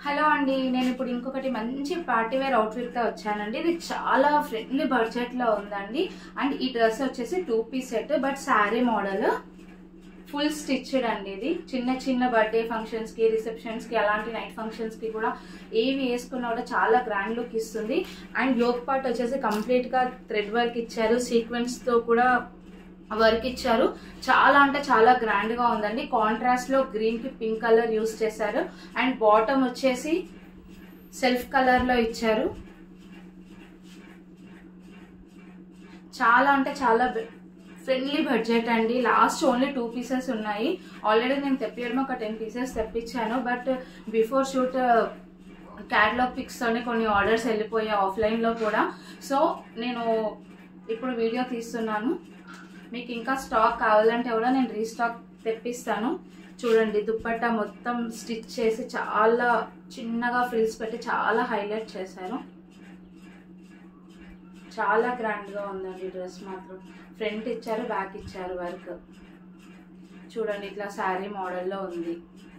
hello అండి నేను ఇప్పుడు ఇంకొకటి మంచి పార్టీ వేర్ అవుట్ఫిట్ తో వచ్చానండి ఇది చాలా ఫ్రెండ్లీ బడ్జెట్ లో ఉందండి అండ్ ఈ డ్రెస్ వచ్చేసి two piece set but sari model full stitched అండి ఇది చిన్న చిన్న బర్త్డే ఫంక్షన్స్ కి రిసెప్షన్స్ కి అలాంటి నైట్ ఫంక్షన్స్ కి కూడా ఏవి వేసుకున్నా కూడా చాలా గ్రాండ్ లుక్ ఇస్తుంది అండ్ యోగ్ పార్ట్ వచ్చేసి కంప్లీట్ గా థ్రెడ్ వర్క్ ఇచ్చారు సీక్వెన్స్ తో కూడా వర్క్ ఇచ్చారు చాలా అంటే చాలా గ్రాండ్ గా ఉందండి కాంట్రాస్ట్ లో గ్రీన్ కి పింక్ కలర్ యూస్ చేశారు అండ్ బాటమ్ వచ్చేసి సెల్ఫ్ కలర్ లో ఇచ్చారు చాలా అంటే చాలా ఫ్రెండ్లీ బడ్జెట్ అండి లాస్ట్ ఓన్లీ టూ పీసెస్ ఉన్నాయి ఆల్రెడీ నేను తెప్పించడం ఒక టెన్ పీసెస్ తెప్పించాను but before shoot catalogue pics తోనే కొన్ని ఆర్డర్స్ వెళ్ళిపోయాయి ఆఫ్లైన్ లో కూడా సో నేను ఇప్పుడు వీడియో తీస్తున్నాను మీకు ఇంకా స్టాక్ కావాలంటే కూడా నేను రీస్టాక్ తెప్పిస్తాను చూడండి దుప్పట్టా మొత్తం స్టిచ్ చేసి చాలా చిన్నగా ఫ్రిల్స్ పెట్టి చాలా హైలైట్ చేశారు చాలా గ్రాండ్గా ఉందండి డ్రెస్ మాత్రం ఫ్రంట్ ఇచ్చారు బ్యాక్ ఇచ్చారు వర్క్ చూడండి ఇట్లా శారీ మోడల్లో ఉంది